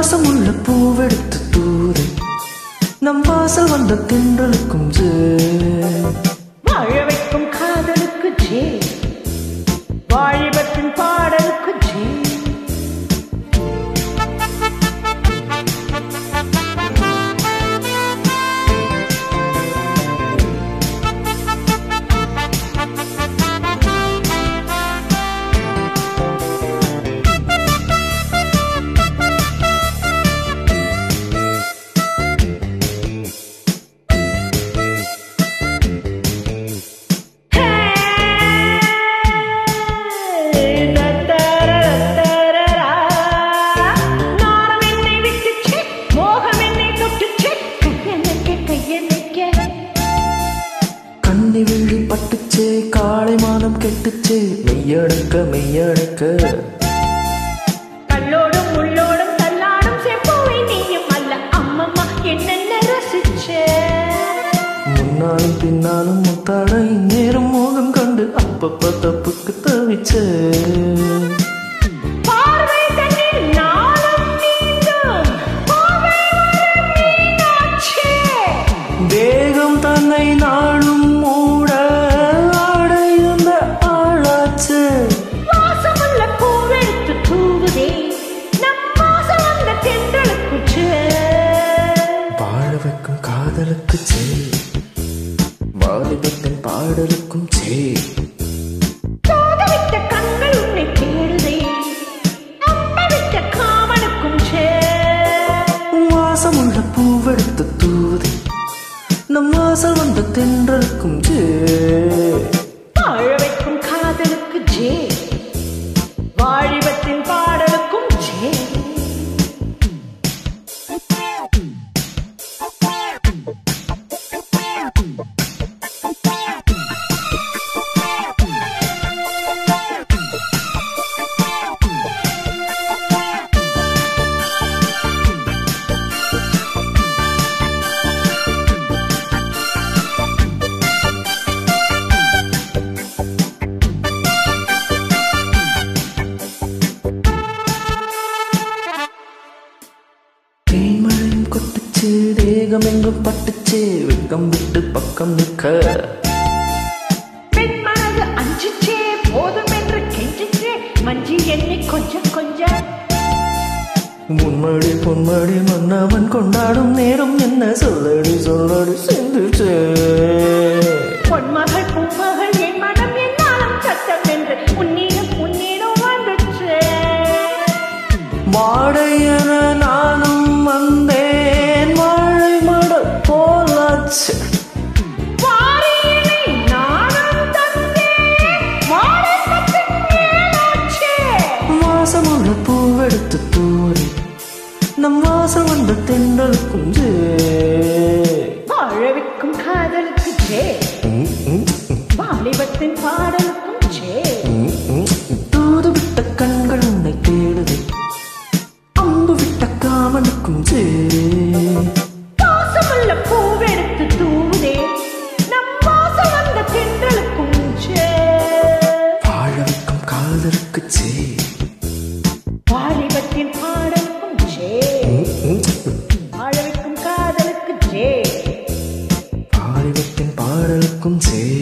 வாசமுள்ள பூவெடுத்து தூரை நம் வாசல் வந்த தென்றலுக்கும் ஜே வாழ வைக்கும் காதலுக்கு ஜே வாலிபத்தின் பாடலுக்கு ஜே நாணம் என்னை விட்டுச்சே மோகம் என்னை தொட்டுச்சே கையென்னைக்க கையென்னைக்க கண்ணி விழி பட்டுச்சே காளை மானம் கெட்டுச்சே மெய்யடக்க மெய்யடக்க கல்லோடும் முள்ளோடும் தள்ளாடும் செப்போவை நீயும் அல்ல அம்மம்மா என்னென்ன ரசிச்சே முன்னாலும் பின்னாலும் முத்தாட இந்நேரம் மோகம் கண்டு அப்பப்ப தப்புக்கு தவிச்சே பார்வை தன்னில் நாளும் நீந்தும் பாவை வரும் மீனாட்சே தேகம் தன்னை நாளும் மூட அடைந்த ஆளாச்சு வாசமுள்ள பூவெடுத்து தூவுதே நம் வாசம் வந்த தென்றலுக்குச்சே வாழ வைக்கும் காதலுக்கு சே வாலிபத்தின் பாடலுக்கும் சே தோதவிட்ட கண்கள் உன்னை தேடுதே நம்பவிட்ட காமனுக்கும் சே வாசமுள்ள பூவெடுத்து தூவுதே நம் வாசல் வந்த தென்றலுக்கும் சே வாழ வைக்கும் காதலுக்கு ஜே வாழிபத்தின் பாடலுக்கும் ஜே தேன்மழையும் கொட்டுச்சு தேகம் எங்கும் பட்டுச்சு வெக்கம் விட்டு பக்கம் நிற்க பெண் மனது அஞ்சிச்சே போதும் என்று கெஞ்சிச்சே மஞ்சி என்னை கொஞ்சம் கொஞ்சம் முன்மடி பொன்மடி மன்னவன் கொண்டாடும் நேரம் என்ன சொல்லடி சொல்லடி சிந்துச்சே பொன்மகள் பூமகள் என் மனம் என்னாலும் சத்தம் என்று உன்னிடம் உன்னிடம் வந்துச்சே வாடையென நானும் வந்தேன் வாழை மட போலாச்சு வாரியினை நானும் தந்தேன் வாழைப்பத்தின் மேலாச்சே வாசமுள்ள பூவெடுத்து தூரி நம் வாசல் வந்த தென்றலுக்கும் ஜே வாழவிக்கும் காதலுக்கு ஜே வாலிபத்தின் பாடலுக்கும் ஜே தூது விட்ட கண்கள் உன்னை தேடுது அம்பு விட்ட காமனுக்கும் ஜே வாசமுள்ள பூவெடுத்து தூவுதே நம் வாசம் வந்த தென்றலுக்கும் ஜே வாழ வைக்கும் காதலுக்கு ஜே வாலிபத்தின் பாடலுக்கும் ஜே வாழவிக்கும் காதலுக்கு ஜே வாலிபத்தின் பாடலுக்கும் ஜே